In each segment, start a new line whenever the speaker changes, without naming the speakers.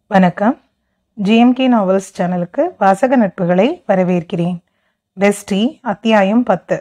வணக்கம் GMK novels சேனலுக்கு வாசக நட்புகளை வரவேற்கிறேன் பெஸ்டி அத்தியாயம் பத்து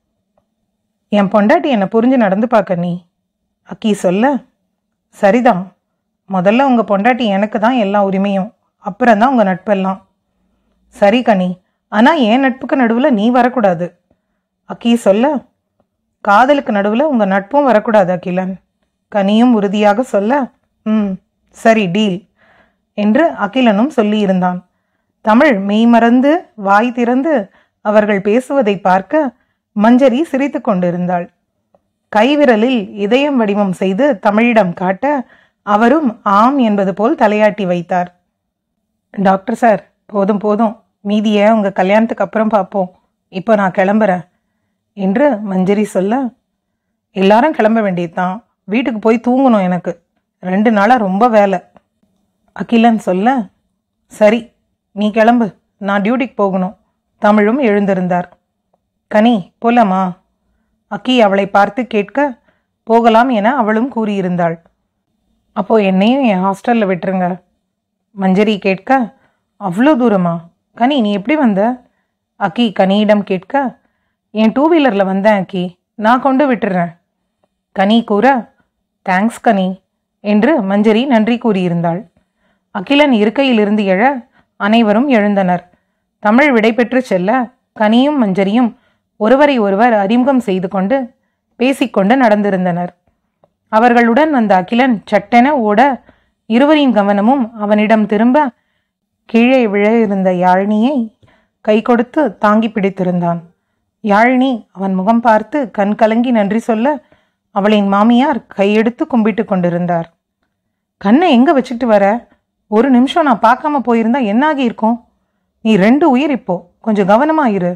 என் பொண்டாட்டி என்னை புரிஞ்சு நடந்து பார்க்க நீ அக்கி சொல்ல சரிதான் முதல்ல உங்கள் பொண்டாட்டி எனக்கு தான் எல்லா உரிமையும் அப்புறம் தான் உங்கள் நட்பெல்லாம் சரி கனி ஆனால் என் நட்புக்கு நடுவில் நீ வரக்கூடாது அக்கி சொல்ல காதலுக்கு நடுவில் உங்கள் நட்பும் வரக்கூடாது அகிலன் கனியும் உறுதியாக சொல்ல ம் சரி டீல் என்று அகிலனும் சொல்லியிருந்தான் தமிழ் மெய்மறந்து வாய் திறந்து அவர்கள் பேசுவதை பார்க்க மஞ்சரி சிரித்து கொண்டிருந்தாள் கைவிரலில் இதயம் வடிவம் செய்து தமிழிடம் காட்ட அவரும் ஆம் என்பது போல் தலையாட்டி வைத்தார் டாக்டர் சார் போதும் போதும் மீதியை உங்க கல்யாணத்துக்கு அப்புறம் பார்ப்போம் இப்போ நான் கிளம்புறேன் என்று மஞ்சரி சொல்ல எல்லாரும் கிளம்ப வேண்டியதுதான் வீட்டுக்கு போய் தூங்கணும் எனக்கு ரெண்டு நாளாக ரொம்ப வேலை அகிலன் சொல்ல சரி நீ கிளம்பு நான் டியூட்டிக்கு போகணும் தமிழும் எழுந்திருந்தார் கனி போலாமா அக்கி அவளை பார்த்து கேட்க போகலாம் என அவளும் கூறியிருந்தாள் அப்போ என்னையும் என் ஹாஸ்டலில் விட்டுருங்க மஞ்சரி கேட்க அவ்வளோ தூரமா கனி நீ எப்படி வந்த அக்கி கனியிடம் கேட்க என் டூ வீலரில் வந்தேன் அக்கி நான் கொண்டு விட்டுறேன் கனி கூற தேங்க்ஸ் கனி என்று மஞ்சரி நன்றி கூறியிருந்தாள் அகிலன் இருக்கையிலிருந்து எழ அனைவரும் எழுந்தனர் தமிழ் விடைபெற்று செல்ல கனியும் மஞ்சரியும் ஒருவரை ஒருவர் அறிமுகம் செய்து கொண்டு பேசிக்கொண்டு நடந்திருந்தனர் அவர்களுடன் வந்த அகிலன் சட்டென ஓட இருவரின் கவனமும் அவனிடம் திரும்ப கீழே விழ இருந்த யாழினியை கை கொடுத்து தாங்கி பிடித்திருந்தான் யாழினி அவன் முகம் பார்த்து கண் கலங்கி நன்றி சொல்ல அவளின் மாமியார் கையெடுத்து கும்பிட்டு கொண்டிருந்தார் கண்ணை எங்க வச்சுக்கிட்டு வர ஒரு நிமிஷம் நான் பார்க்காம போயிருந்தா என்னாகி இருக்கும் நீ ரெண்டு உயிர் இப்போ கொஞ்சம் கவனமா இரு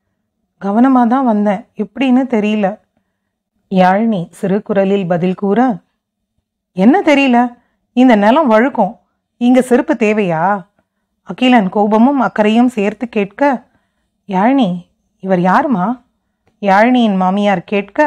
கவனமா தான் வந்தேன் எப்படின்னு தெரியல யாழினி சிறு குரலில் பதில் கூற என்ன தெரியல இந்த நிலம் வழுக்கும் இங்க செருப்பு தேவையா அகிலன் கோபமும் அக்கறையும் சேர்த்து கேட்க யாழினி இவர் யாருமா யாழினியின் மாமியார் கேட்க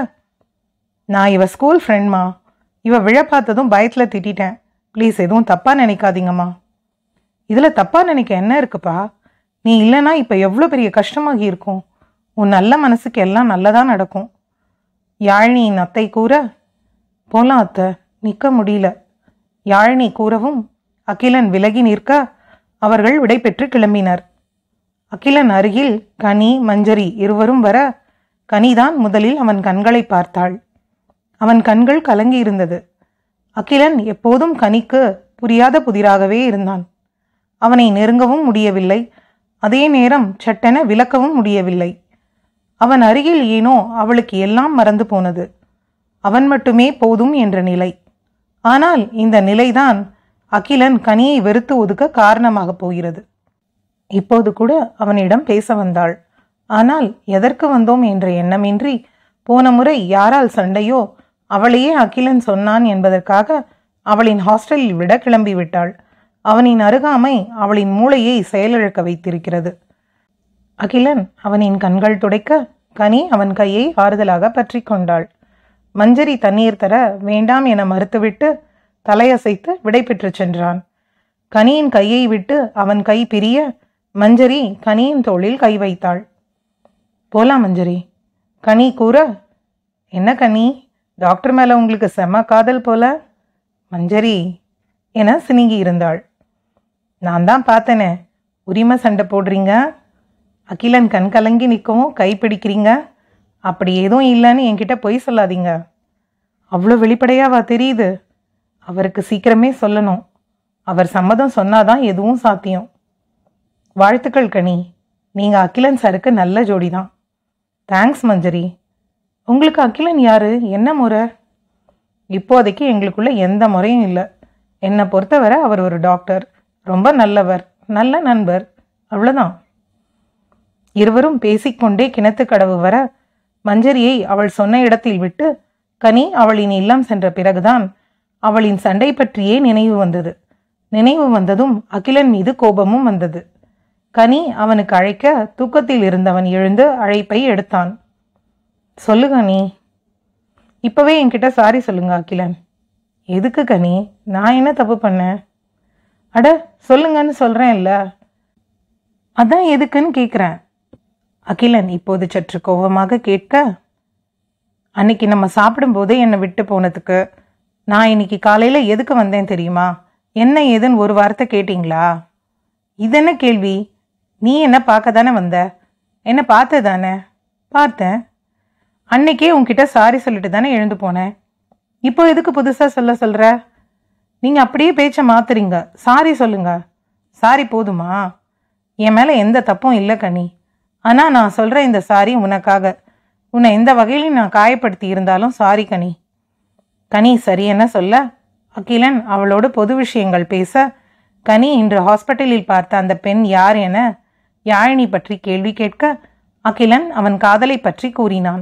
நான் இவ ஸ்கூல் ஃப்ரெண்ட்மா இவ விழ பார்த்ததும் பயத்தில் திட்டிட்டேன் ப்ளீஸ் எதுவும் தப்பாக நினைக்காதீங்கம்மா இதில் தப்பாக நினைக்க என்ன இருக்குப்பா நீ இல்லைன்னா இப்போ எவ்வளோ பெரிய கஷ்டமாகி இருக்கும் உன் நல்ல மனசுக்கு எல்லாம் நல்லதா நடக்கும் யாழினியின் அத்தை கூற போலாம் அத்தை நிற்க முடியல யாழினி கூறவும் அகிலன் விலகி நிற்க அவர்கள் விடைபெற்று கிளம்பினர் அகிலன் அருகில் கனி மஞ்சரி இருவரும் வர கனிதான் முதலில் அவன் கண்களை பார்த்தாள் அவன் கண்கள் கலங்கி இருந்தது அகிலன் எப்போதும் கனிக்கு புரியாத புதிராகவே இருந்தான் அவனை நெருங்கவும் முடியவில்லை அதே நேரம் சட்டென விலக்கவும் முடியவில்லை அவன் அருகில் ஏனோ அவளுக்கு எல்லாம் மறந்து போனது அவன் மட்டுமே போதும் என்ற நிலை ஆனால் இந்த நிலைதான் அகிலன் கனியை வெறுத்து ஒதுக்க காரணமாக போகிறது இப்போது கூட அவனிடம் பேச வந்தாள் ஆனால் எதற்கு வந்தோம் என்ற எண்ணமின்றி போன முறை யாரால் சண்டையோ அவளையே அகிலன் சொன்னான் என்பதற்காக அவளின் ஹாஸ்டலில் விட கிளம்பி விட்டாள் அவனின் அருகாமை அவளின் மூளையை செயலிழக்க வைத்திருக்கிறது அகிலன் அவனின் கண்கள் துடைக்க கனி அவன் கையை ஆறுதலாக பற்றி கொண்டாள் மஞ்சரி தண்ணீர் தர வேண்டாம் என மறுத்துவிட்டு தலையசைத்து விடை பெற்றுச் சென்றான் கனியின் கையை விட்டு அவன் கை பிரிய மஞ்சரி கனியின் தோளில் கை வைத்தாள் போலாம் மஞ்சரி கனி கூற என்ன கனி டாக்டர் மேலே உங்களுக்கு செம்ம காதல் போல மஞ்சரி என சினுங்கி இருந்தாள் நான் தான் பார்த்தேனே உரிமை சண்டை போடுறீங்க அகிலன் கண் கலங்கி நிற்கவும் கை பிடிக்கிறீங்க அப்படி எதுவும் இல்லைன்னு என்கிட்ட பொய் சொல்லாதீங்க அவ்வளோ வெளிப்படையாவா தெரியுது அவருக்கு சீக்கிரமே சொல்லணும் அவர் சம்மதம் சொன்னாதான் எதுவும் சாத்தியம் வாழ்த்துக்கள் கனி நீங்கள் அகிலன் சாருக்கு நல்ல ஜோடி தான் தேங்க்ஸ் மஞ்சரி உங்களுக்கு அகிலன் யாரு என்ன முறை இப்போதைக்கு எங்களுக்குள்ள எந்த முறையும் இல்லை என்னை பொறுத்தவரை அவர் ஒரு டாக்டர் ரொம்ப நல்லவர் நல்ல நண்பர் அவ்வளோதான் இருவரும் பேசிக்கொண்டே கிணத்து கடவு வர மஞ்சரியை அவள் சொன்ன இடத்தில் விட்டு கனி அவளின் இல்லம் சென்ற பிறகுதான் அவளின் சண்டை பற்றியே நினைவு வந்தது நினைவு வந்ததும் அகிலன் மீது கோபமும் வந்தது கனி அவனுக்கு அழைக்க தூக்கத்தில் இருந்தவன் எழுந்து அழைப்பை எடுத்தான் சொல்லுங்க நீ இப்பவே என்கிட்ட சாரி சொல்லுங்க அகிலன் எதுக்கு கனி நான் என்ன தப்பு பண்ணேன் அட சொல்லுங்கன்னு சொல்கிறேன் இல்ல அதான் எதுக்குன்னு கேட்குறேன் அகிலன் இப்போது சற்று கோபமாக கேட்க அன்னைக்கு நம்ம சாப்பிடும்போதே என்னை விட்டு போனதுக்கு நான் இன்னைக்கு காலையில் எதுக்கு வந்தேன் தெரியுமா என்ன ஏதுன்னு ஒரு வார்த்தை கேட்டிங்களா இது என்ன கேள்வி நீ என்ன பார்க்க தானே வந்த என்ன பார்த்த தானே பார்த்தேன் அன்னைக்கே உன்கிட்ட சாரி சொல்லிட்டு தானே எழுந்து போனேன் இப்போ எதுக்கு புதுசாக சொல்ல சொல்கிற நீங்கள் அப்படியே பேச்சை மாத்துறீங்க சாரி சொல்லுங்க சாரி போதுமா என் மேலே எந்த தப்பும் இல்லை கனி ஆனால் நான் சொல்கிற இந்த சாரி உனக்காக உன்னை எந்த வகையிலும் நான் காயப்படுத்தி இருந்தாலும் சாரி கனி கனி சரி என்ன சொல்ல அகிலன் அவளோடு பொது விஷயங்கள் பேச கனி இன்று ஹாஸ்பிட்டலில் பார்த்த அந்த பெண் யார் என யாழினி பற்றி கேள்வி கேட்க அகிலன் அவன் காதலை பற்றி கூறினான்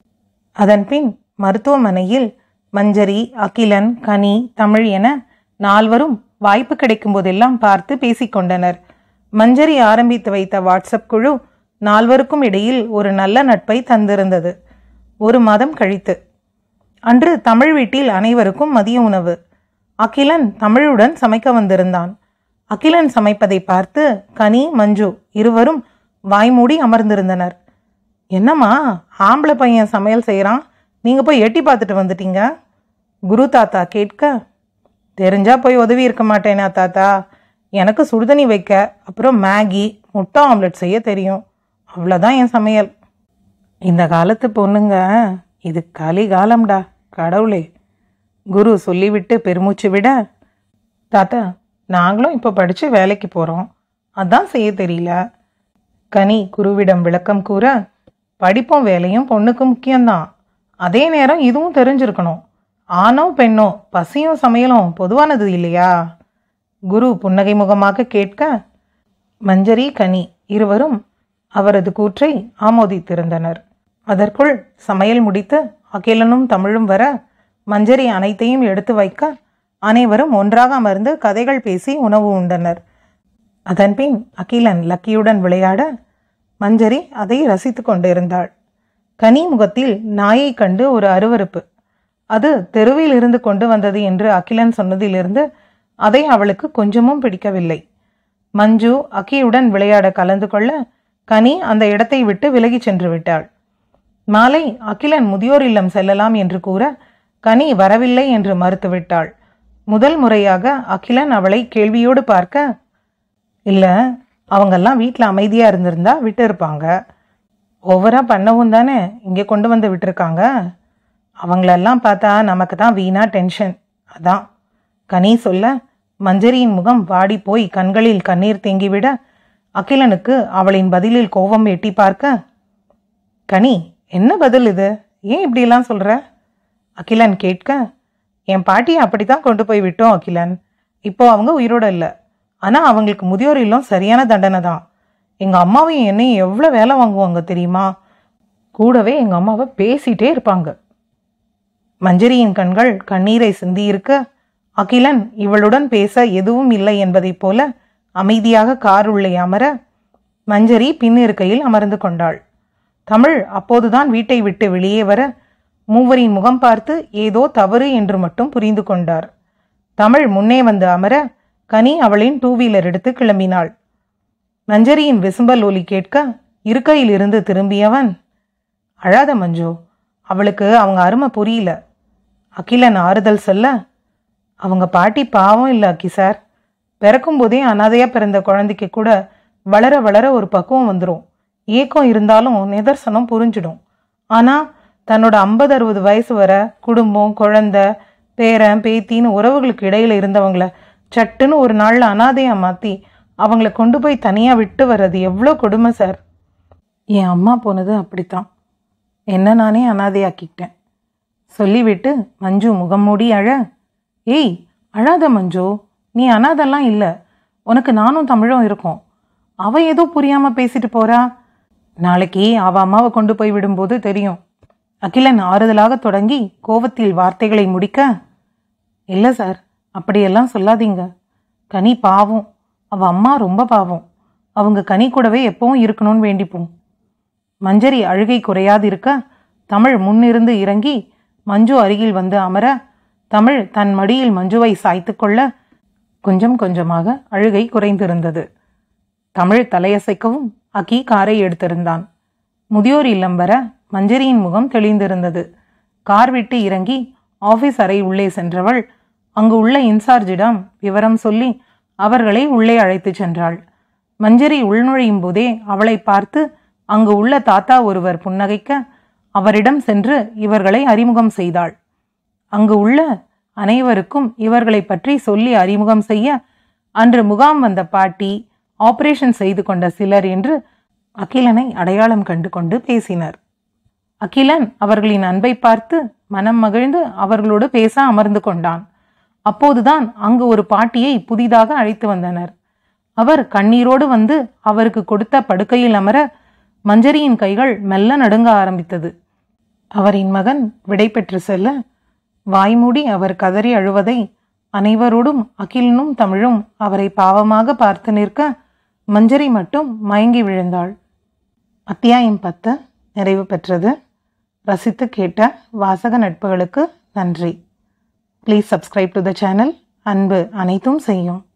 அதன்பின் மருத்துவமனையில் மஞ்சரி அகிலன் கனி தமிழ் என நால்வரும் வாய்ப்பு கிடைக்கும் போதெல்லாம் பார்த்து பேசிக்கொண்டனர் மஞ்சரி ஆரம்பித்து வைத்த வாட்ஸ்அப் குழு நால்வருக்கும் இடையில் ஒரு நல்ல நட்பை தந்திருந்தது ஒரு மாதம் கழித்து அன்று தமிழ் வீட்டில் அனைவருக்கும் மதிய உணவு அகிலன் தமிழுடன் சமைக்க வந்திருந்தான் அகிலன் சமைப்பதை பார்த்து கனி மஞ்சு இருவரும் வாய்மூடி அமர்ந்திருந்தனர் என்னம்மா ஆம்பளை பையன் சமையல் செய்கிறான் நீங்கள் போய் எட்டி பார்த்துட்டு வந்துட்டீங்க குரு தாத்தா கேட்க தெரிஞ்சா போய் உதவி இருக்க மாட்டேனா தாத்தா எனக்கு சுடுதண்ணி வைக்க அப்புறம் மேகி முட்டை ஆம்லெட் செய்ய தெரியும் அவ்வளோதான் என் சமையல் இந்த காலத்து பொண்ணுங்க இது கலி காலம்டா கடவுளே குரு சொல்லிவிட்டு பெருமூச்சு விட தாத்தா நாங்களும் இப்போ படித்து வேலைக்கு போகிறோம் அதான் செய்ய தெரியல கனி குருவிடம் விளக்கம் கூற படிப்பும் வேலையும் பொண்ணுக்கு முக்கியம்தான் அதே நேரம் இதுவும் தெரிஞ்சிருக்கணும் ஆணோ பெண்ணோ பசியும் சமையலும் பொதுவானது இல்லையா குரு புன்னகை முகமாக கேட்க மஞ்சரி கனி இருவரும் அவரது கூற்றை ஆமோதித்திருந்தனர் அதற்குள் சமையல் முடித்து அகிலனும் தமிழும் வர மஞ்சரி அனைத்தையும் எடுத்து வைக்க அனைவரும் ஒன்றாக அமர்ந்து கதைகள் பேசி உணவு உண்டனர் அதன்பின் அகிலன் லக்கியுடன் விளையாட மஞ்சரி அதை ரசித்து கொண்டிருந்தாள் கனி முகத்தில் நாயை கண்டு ஒரு அருவருப்பு அது தெருவில் இருந்து கொண்டு வந்தது என்று அகிலன் சொன்னதிலிருந்து அதை அவளுக்கு கொஞ்சமும் பிடிக்கவில்லை மஞ்சு அக்கியுடன் விளையாட கலந்து கொள்ள கனி அந்த இடத்தை விட்டு விலகிச் சென்று விட்டாள் மாலை அகிலன் முதியோர் இல்லம் செல்லலாம் என்று கூற கனி வரவில்லை என்று மறுத்துவிட்டாள் முதல் முறையாக அகிலன் அவளை கேள்வியோடு பார்க்க இல்லை அவங்கெல்லாம் வீட்டில் அமைதியாக இருந்திருந்தா விட்டு இருப்பாங்க ஓவராக பண்ணவும் தானே இங்கே கொண்டு வந்து விட்டுருக்காங்க அவங்களெல்லாம் பார்த்தா நமக்கு தான் வீணா டென்ஷன் அதான் கனி சொல்ல மஞ்சரியின் முகம் வாடி போய் கண்களில் கண்ணீர் தேங்கிவிட அகிலனுக்கு அவளின் பதிலில் கோபம் எட்டி பார்க்க கனி என்ன பதில் இது ஏன் இப்படியெல்லாம் சொல்ற அகிலன் கேட்க என் பாட்டியை அப்படித்தான் கொண்டு போய் விட்டோம் அகிலன் இப்போ அவங்க உயிரோட இல்லை ஆனால் அவங்களுக்கு முதியோர் இல்லம் சரியான தண்டனை தான் எங்கள் அம்மாவையும் என்னையும் எவ்வளோ வேலை வாங்குவாங்க தெரியுமா கூடவே எங்கள் அம்மாவை பேசிட்டே இருப்பாங்க மஞ்சரியின் கண்கள் கண்ணீரை சிந்தியிருக்க அகிலன் இவளுடன் பேச எதுவும் இல்லை என்பதைப் போல அமைதியாக கார் உள்ளே அமர மஞ்சரி பின்னிருக்கையில் அமர்ந்து கொண்டாள் தமிழ் அப்போதுதான் வீட்டை விட்டு வெளியே வர மூவரின் முகம் பார்த்து ஏதோ தவறு என்று மட்டும் புரிந்து கொண்டார் தமிழ் முன்னே வந்து அமர கனி அவளின் டூ வீலர் எடுத்து கிளம்பினாள் மஞ்சரியின் விசும்பல் ஒலி கேட்க இருக்கையில் இருந்து திரும்பியவன் அழாத மஞ்சு அவளுக்கு அவங்க அருமை புரியல அகிலன் ஆறுதல் சொல்ல அவங்க பாட்டி பாவம் இல்லை அக்கி சார் பிறக்கும்போதே அனாதையா பிறந்த குழந்தைக்கு கூட வளர வளர ஒரு பக்குவம் வந்துடும் ஏக்கம் இருந்தாலும் நிதர்சனம் புரிஞ்சிடும் ஆனால் தன்னோட ஐம்பது அறுபது வயசு வர குடும்பம் குழந்தை பேரன் பேத்தின்னு உறவுகளுக்கு இடையில இருந்தவங்கள சட்டுன்னு ஒரு நாளில் அனாதையா மாற்றி அவங்கள கொண்டு போய் தனியாக விட்டு வர்றது எவ்வளோ கொடுமை சார் என் அம்மா போனது அப்படித்தான் என்ன நானே அனாதையாக்கிக்கிட்டேன் சொல்லிவிட்டு மஞ்சு முகம் மூடி அழ ஏய் அழாத மஞ்சு நீ அனாதெல்லாம் இல்லை உனக்கு நானும் தமிழும் இருக்கோம் அவ ஏதோ புரியாம பேசிட்டு போறா நாளைக்கு அவ அம்மாவை கொண்டு போய் விடும்போது தெரியும் அகிலன் ஆறுதலாக தொடங்கி கோவத்தில் வார்த்தைகளை முடிக்க இல்லை சார் அப்படியெல்லாம் சொல்லாதீங்க கனி பாவம் அவ அம்மா ரொம்ப பாவம் அவங்க கனி கூடவே எப்பவும் இருக்கணும்னு வேண்டிப்போம் மஞ்சரி அழுகை குறையாது இருக்க தமிழ் முன்னிருந்து இறங்கி மஞ்சு அருகில் வந்து அமர தமிழ் தன் மடியில் மஞ்சுவை சாய்த்து கொள்ள கொஞ்சம் கொஞ்சமாக அழுகை குறைந்திருந்தது தமிழ் தலையசைக்கவும் அக்கி காரை எடுத்திருந்தான் முதியோர் இல்லம் வர மஞ்சரியின் முகம் தெளிந்திருந்தது கார் விட்டு இறங்கி ஆபீஸ் அறை உள்ளே சென்றவள் அங்கு உள்ள இன்சார்ஜிடம் விவரம் சொல்லி அவர்களை உள்ளே அழைத்துச் சென்றாள் மஞ்சரி உள்நுழையும் போதே அவளை பார்த்து அங்கு உள்ள தாத்தா ஒருவர் புன்னகைக்க அவரிடம் சென்று இவர்களை அறிமுகம் செய்தாள் அங்கு உள்ள அனைவருக்கும் இவர்களை பற்றி சொல்லி அறிமுகம் செய்ய அன்று முகாம் வந்த பாட்டி ஆபரேஷன் செய்து கொண்ட சிலர் என்று அகிலனை அடையாளம் கண்டு கொண்டு பேசினர் அகிலன் அவர்களின் அன்பை பார்த்து மனம் மகிழ்ந்து அவர்களோடு பேச அமர்ந்து கொண்டான் அப்போதுதான் அங்கு ஒரு பாட்டியை புதிதாக அழைத்து வந்தனர் அவர் கண்ணீரோடு வந்து அவருக்கு கொடுத்த படுக்கையில் அமர மஞ்சரியின் கைகள் மெல்ல நடுங்க ஆரம்பித்தது அவரின் மகன் விடை பெற்று செல்ல வாய்மூடி அவர் கதறி அழுவதை அனைவரோடும் அகிலனும் தமிழும் அவரை பாவமாக பார்த்து நிற்க மஞ்சரி மட்டும் மயங்கி விழுந்தாள் அத்தியாயம் பத்து நிறைவு பெற்றது ரசித்து கேட்ட வாசக நட்புகளுக்கு நன்றி please subscribe to the channel அன்பு அனைத்தும் செய்யும்